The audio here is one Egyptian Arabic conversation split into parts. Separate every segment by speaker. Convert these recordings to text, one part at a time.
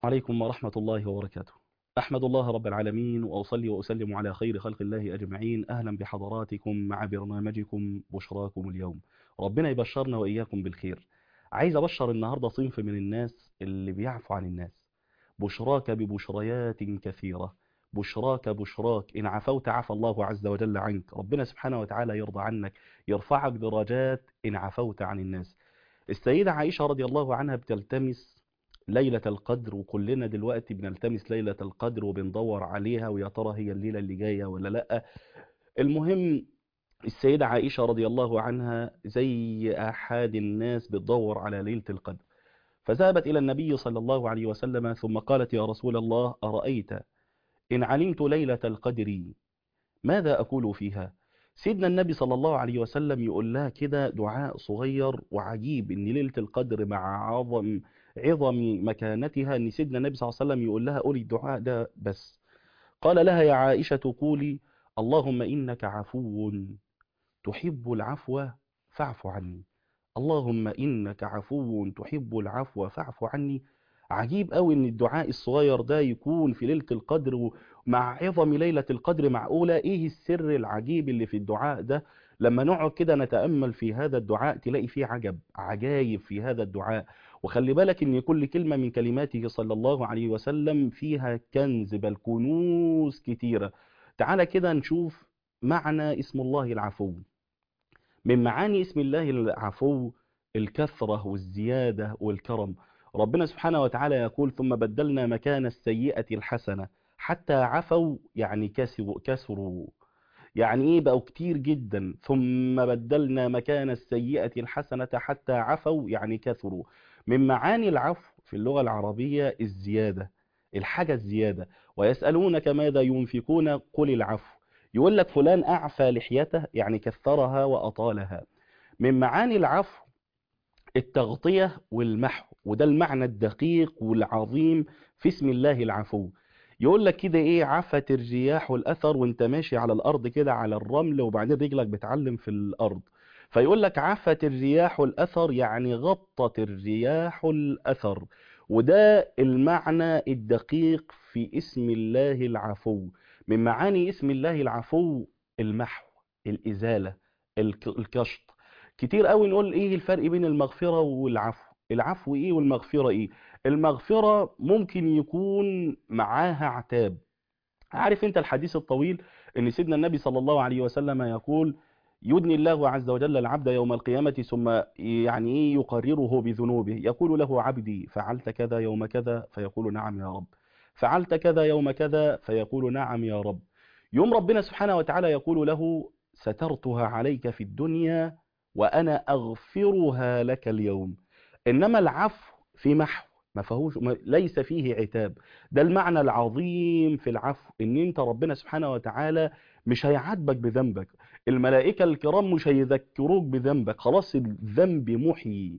Speaker 1: عليكم ورحمة الله وبركاته أحمد الله رب العالمين وأصلي وأسلم على خير خلق الله أجمعين أهلا بحضراتكم مع برنامجكم بشراكم اليوم ربنا يبشرنا وإياكم بالخير عايز أبشر النهاردة صنف من الناس اللي بيعفو عن الناس بشراك ببشريات كثيرة بشراك بشراك إن عفوت عفى الله عز وجل عنك ربنا سبحانه وتعالى يرضى عنك يرفعك درجات إن عفوت عن الناس السيدة عائشة رضي الله عنها بتلتمس ليلة القدر وكلنا دلوقتي بنلتمس ليلة القدر وبندور عليها ويا ترى هي الليلة اللي جاية ولا لأ المهم السيدة عائشة رضي الله عنها زي أحد الناس بتدور على ليلة القدر فذهبت إلى النبي صلى الله عليه وسلم ثم قالت يا رسول الله أرأيت إن علمت ليلة القدر ماذا أقول فيها سيدنا النبي صلى الله عليه وسلم يقول لها كده دعاء صغير وعجيب إن ليلة القدر مع عظم عظم مكانتها ان سيدنا النبي صلى الله عليه وسلم يقول لها قولي الدعاء ده بس قال لها يا عائشة قولي اللهم إنك عفو تحب العفو فاعف عني اللهم إنك عفو تحب العفو فاعف عني عجيب قوي ان الدعاء الصغير ده يكون في ليلة القدر مع عظم ليلة القدر معقولة ايه السر العجيب اللي في الدعاء ده لما نقعد كده نتأمل في هذا الدعاء تلاقي فيه عجب عجايب في هذا الدعاء وخلي بالك ان كل كلمة من كلماته صلى الله عليه وسلم فيها كنز بل كنوز كتيرة تعالى كده نشوف معنى اسم الله العفو من معاني اسم الله العفو الكثرة والزيادة والكرم ربنا سبحانه وتعالى يقول ثم بدلنا مكان السيئة الحسنة حتى عفوا يعني كسروا, كسروا يعني ايه بقوا كتير جدا ثم بدلنا مكان السيئة الحسنة حتى عفوا يعني كثروا من معاني العفو في اللغة العربية الزيادة الحاجة الزيادة ويسألونك ماذا ينفقون قل العفو يقول لك فلان أعفى لحيته يعني كثرها وأطالها من معاني العفو التغطية والمحو وده المعنى الدقيق والعظيم في اسم الله العفو يقول لك كده ايه عفت الرياح الأثر وانت ماشي على الأرض كده على الرمل وبعدين رجلك بتعلم في الأرض فيقول لك عفت الرياح الأثر يعني غطت الرياح الأثر وده المعنى الدقيق في اسم الله العفو من معاني اسم الله العفو المحو الإزالة الكشط كتير قوي نقول ايه الفرق بين المغفرة والعفو العفو ايه والمغفرة ايه المغفرة ممكن يكون معاها عتاب عارف انت الحديث الطويل ان سيدنا النبي صلى الله عليه وسلم يقول يدني الله عز وجل العبد يوم القيامة ثم يعني ايه يقرره بذنوبه يقول له عبدي فعلت كذا يوم كذا فيقول نعم يا رب فعلت كذا يوم كذا فيقول نعم يا رب يوم ربنا سبحانه وتعالى يقول له سترتها عليك في الدنيا وأنا أغفرها لك اليوم إنما العفو في محو ما فيهوش ليس فيه عتاب ده المعنى العظيم في العفو ان انت ربنا سبحانه وتعالى مش هيعاتبك بذنبك الملائكة الكرام مش هيذكروك بذنبك خلاص الذنب محيي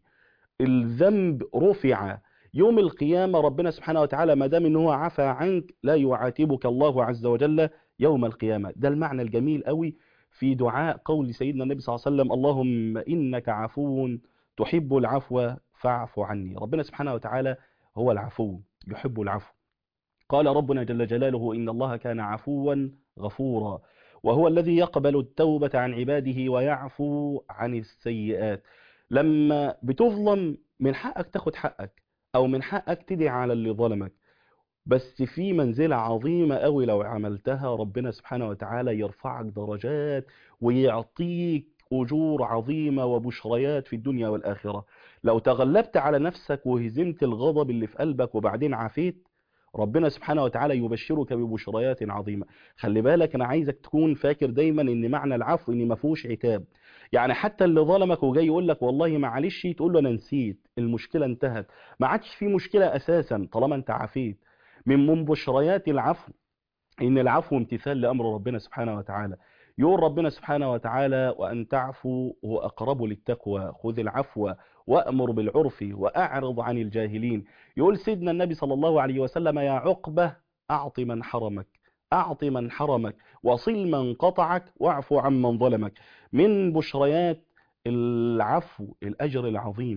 Speaker 1: الذنب رفع يوم القيامة ربنا سبحانه وتعالى ما دام ان هو عفى عنك لا يعاتبك الله عز وجل يوم القيامة ده المعنى الجميل قوي في دعاء قول سيدنا النبي صلى الله عليه وسلم اللهم إنك عفو تحب العفو فاعف عني ربنا سبحانه وتعالى هو العفو يحب العفو قال ربنا جل جلاله إن الله كان عفوا غفورا وهو الذي يقبل التوبة عن عباده ويعفو عن السيئات لما بتظلم من حقك تاخد حقك أو من حقك تدعي على اللي ظلمك بس في منزلة عظيمة قوي لو عملتها ربنا سبحانه وتعالى يرفعك درجات ويعطيك أجور عظيمة وبشريات في الدنيا والآخرة لو تغلبت على نفسك وهزمت الغضب اللي في قلبك وبعدين عافيت ربنا سبحانه وتعالى يبشرك ببشريات عظيمة خلي بالك أنا عايزك تكون فاكر دايما ان معنى العفو ان ما فيهوش عتاب يعني حتى اللي ظلمك وجاي يقول لك والله معلش تقول له انا نسيت المشكلة انتهت ما عادش في مشكلة اساسا طالما انت عافيت من من بشريات العفو ان العفو امتثال لامر ربنا سبحانه وتعالى يقول ربنا سبحانه وتعالى وأن تعفوا هو أقرب للتقوى خذ العفو وأمر بالعرف وأعرض عن الجاهلين يقول سيدنا النبي صلى الله عليه وسلم يا عقبة أعط من حرمك أعط من حرمك وصل من قطعك واعف عن من ظلمك من بشريات العفو الأجر العظيم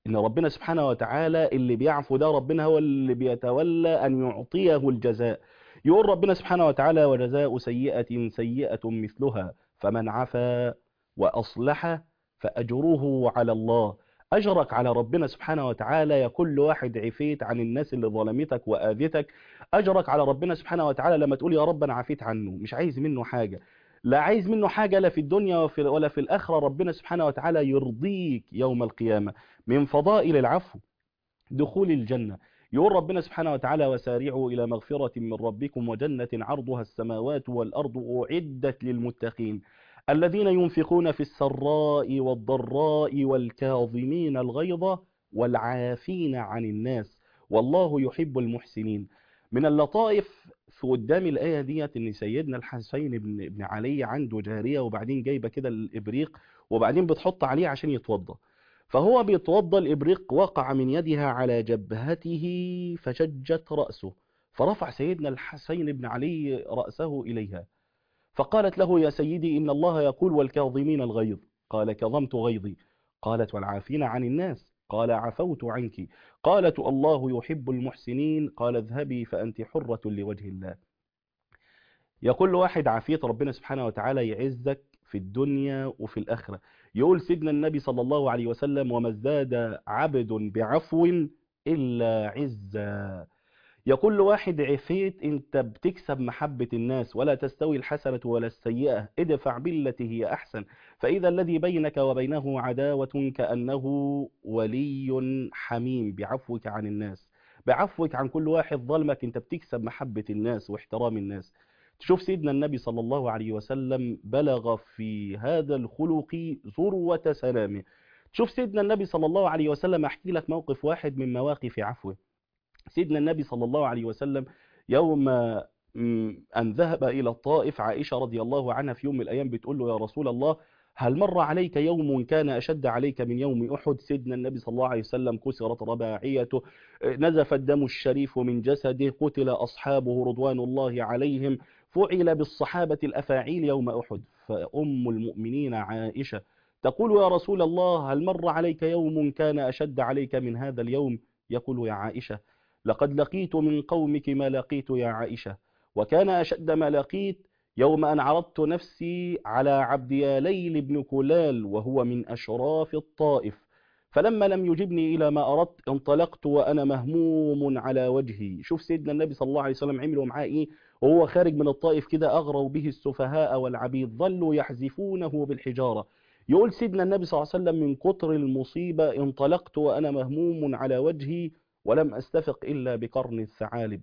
Speaker 1: ان ربنا سبحانه وتعالى اللي بيعفو ده ربنا هو اللي بيتولى ان يعطيه الجزاء يقول ربنا سبحانه وتعالى وجزاء سيئة سيئة مثلها فمن عفا وأصلح فأجره على الله أجرك على ربنا سبحانه وتعالى يا كل واحد عفيت عن الناس اللي ظلمتك وآذتك أجرك على ربنا سبحانه وتعالى لما تقول يا رب أنا عفيت عنه مش عايز منه حاجة لا عايز منه حاجة لا في الدنيا وفي ولا في الآخرة ربنا سبحانه وتعالى يرضيك يوم القيامة من فضائل العفو دخول الجنة يقول ربنا سبحانه وتعالى وسارعوا إلى مغفرة من ربكم وجنة عرضها السماوات والأرض أعدت للمتقين الذين ينفقون في السراء والضراء والكاظمين الغيظ والعافين عن الناس والله يحب المحسنين من اللطائف في قدام الآية ديت إن سيدنا الحسين بن, بن علي عنده جارية وبعدين جايبة كده الإبريق وبعدين بتحط عليه عشان يتوضى فهو بيتوضى الإبريق وقع من يدها على جبهته فشجت رأسه فرفع سيدنا الحسين بن علي رأسه إليها فقالت له يا سيدي إن الله يقول والكاظمين الغيظ قال كظمت غيظي قالت والعافين عن الناس قال عفوت عنك قالت الله يحب المحسنين قال اذهبي فأنت حرة لوجه الله يا كل واحد عافية ربنا سبحانه وتعالى يعزك في الدنيا وفي الآخرة يقول سيدنا النبي صلى الله عليه وسلم وما ازداد عبد بعفو إلا عزا يا كل واحد عفيت انت بتكسب محبة الناس ولا تستوي الحسنة ولا السيئة ادفع بالتي هي أحسن فإذا الذي بينك وبينه عداوة كأنه ولي حميم بعفوك عن الناس بعفوك عن كل واحد ظلمك انت بتكسب محبة الناس واحترام الناس تشوف سيدنا النبي صلى الله عليه وسلم بلغ في هذا الخلق ذروة سلامه تشوف سيدنا النبي صلى الله عليه وسلم احكي لك موقف واحد من مواقف عفوه سيدنا النبي صلى الله عليه وسلم يوم أن ذهب إلى الطائف عائشة رضي الله عنها في يوم من الأيام بتقول له يا رسول الله هل مر عليك يوم كان أشد عليك من يوم أحد سيدنا النبي صلى الله عليه وسلم كسرت رباعيته نزف الدم الشريف من جسده قتل أصحابه رضوان الله عليهم فعل بالصحابة الأفاعيل يوم أحد فأم المؤمنين عائشة تقول يا رسول الله هل مر عليك يوم كان أشد عليك من هذا اليوم يقول يا عائشة لقد لقيت من قومك ما لقيت يا عائشة وكان أشد ما لقيت يوم أن عرضت نفسي على عبد يا ليل بن كلال وهو من أشراف الطائف فلما لم يجبني إلى ما أردت انطلقت وأنا مهموم على وجهي شوف سيدنا النبي صلى الله عليه وسلم عملوا معاه إيه وهو خارج من الطائف كده أغروا به السفهاء والعبيد ظلوا يحذفونه بالحجارة يقول سيدنا النبي صلى الله عليه وسلم من كتر المصيبة انطلقت وأنا مهموم على وجهي ولم أستفق إلا بقرن الثعالب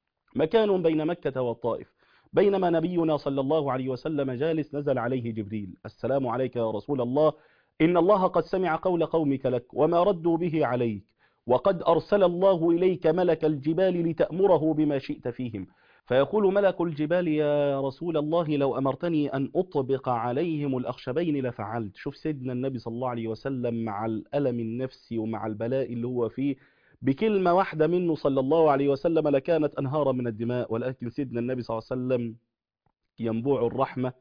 Speaker 1: مكان بين مكة والطائف بينما نبينا صلى الله عليه وسلم جالس نزل عليه جبريل السلام عليك يا رسول الله إن الله قد سمع قول قومك لك وما ردوا به عليك وقد أرسل الله إليك ملك الجبال لتأمره بما شئت فيهم فيقول ملك الجبال يا رسول الله لو أمرتني أن أطبق عليهم الأخشبين لفعلت شوف سيدنا النبي صلى الله عليه وسلم مع الألم النفسي ومع البلاء اللي هو فيه بكلمة واحدة منه صلى الله عليه وسلم لكانت أنهارا من الدماء ولكن سيدنا النبي صلى الله عليه وسلم ينبوع الرحمة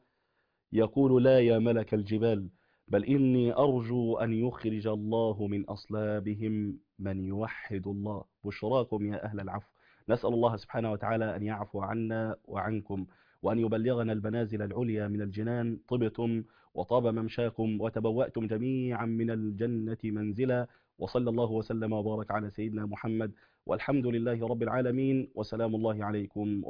Speaker 1: يقول لا يا ملك الجبال بل إني أرجو أن يخرج الله من أصلابهم من يوحد الله بشراكم يا أهل العفو نسأل الله سبحانه وتعالى أن يعفو عنا وعنكم وأن يبلغنا المنازل العليا من الجنان طبتم وطاب ممشاكم وتبوأتم جميعا من الجنة منزلا وصلى الله وسلم وبارك على سيدنا محمد والحمد لله رب العالمين وسلام الله عليكم